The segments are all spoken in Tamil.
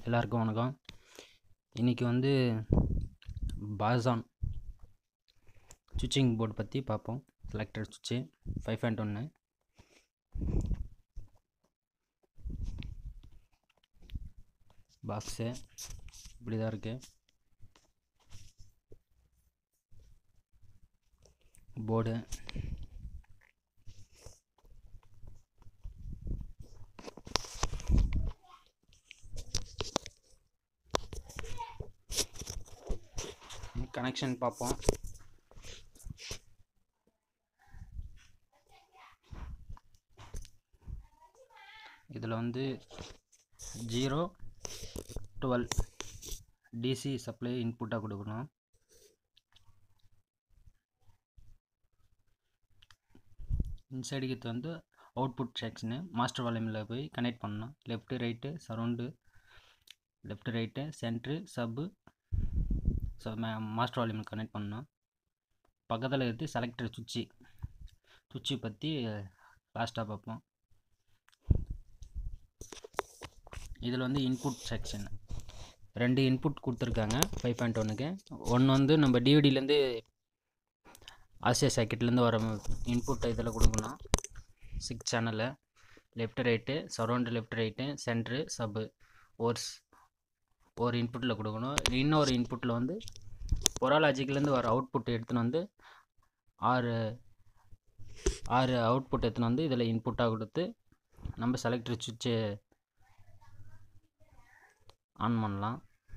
எல்லாருக்கும் வணக்கம் இன்றைக்கி வந்து பாசான் சுவிட்சிங் போர்டு பற்றி பார்ப்போம் செலக்டர் சுவிட்சு ஃபைவ் பாயிண்ட் ஒன்று பாக்ஸு இப்படி தான் இருக்குது போர்டு கனெக்ஷன் பார்ப்போம் இதில் வந்து ஜீரோ டுவெல் டிசி சப்ளை இன்புட்டாக கொடுக்கணும் இன்சைடுக்கு வந்து அவுட்புட் செக்ஷனு மாஸ்டர் வால்யூமில் போய் கனெக்ட் பண்ணணும் left right surround left right centre sub so master volume connect பண்ணணும் பக்கத்தில் இருந்து செலக்டர் சுவிட்சு சுவிட்சு பற்றி லாஸ்ட்டாக பார்ப்போம் இதில் வந்து இன்புட் செக்ஷன் ரெண்டு இன்புட் கொடுத்துருக்காங்க ஃபைவ் பாயிண்ட் ஒன்றுக்கு ஒன்று வந்து நம்ம டிவிடிலேருந்து ஆசியா சாக்கெட்லேருந்து வர இன்புட் இதில் கொடுக்கணும் சிக்ஸ் சேனலில் left right surround left right centre sub ஒரு ஒரு இன்புட்டில் கொடுக்கணும் இன்னொரு இன்புட்டில் வந்து பொராலாஜிக்லேருந்து வர அவுட்புட் எடுத்துன்னு வந்து ஆறு ஆறு அவுட்புட் எடுத்துன்னு வந்து இதில் இன்புட்டாக கொடுத்து நம்ம செலக்டர் சுவிட்சு ஆன் பண்ணலாம்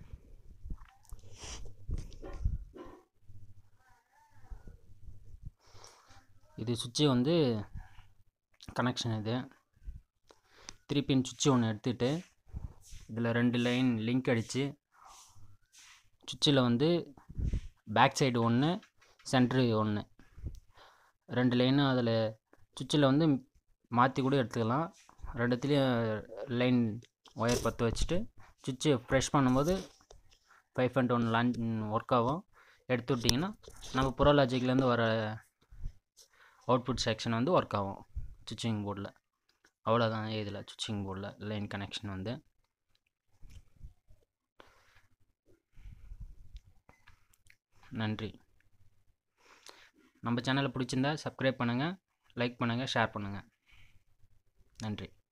இது சுவிட்சு வந்து கனெக்ஷன் இது த்ரீ பின் சுவிட்சு ஒன்று எடுத்துகிட்டு இதில் ரெண்டு லைன் லிங்க் அடித்து சுவிட்சில் வந்து பேக் சைடு ஒன்று சென்ட்ரு ஒன்று ரெண்டு லைனும் அதில் சுவிட்சில் வந்து மாற்றி கூட எடுத்துக்கலாம் ரெண்டுத்துலேயும் லைன் ஒயர் பற்ற வச்சுட்டு சுவிட்சு ப்ரெஷ் பண்ணும்போது ஃபைவ் பாயிண்ட் ஒன் லான் ஒர்க் ஆகும் எடுத்து விட்டிங்கன்னா நம்ம ப்ரோலாஜிக்லேருந்து வர அவுட்புட் செக்ஷன் வந்து ஒர்க் ஆகும் சுவிட்சிங் போர்டில் அவ்வளோதான் இதில் சுவிட்சிங் போர்டில் லைன் கனெக்ஷன் வந்து நன்றி நம்ம சேனலை பிடிச்சிருந்தா சப்ஸ்கிரைப் பண்ணுங்கள் லைக் பண்ணுங்கள் ஷேர் பண்ணுங்கள் நன்றி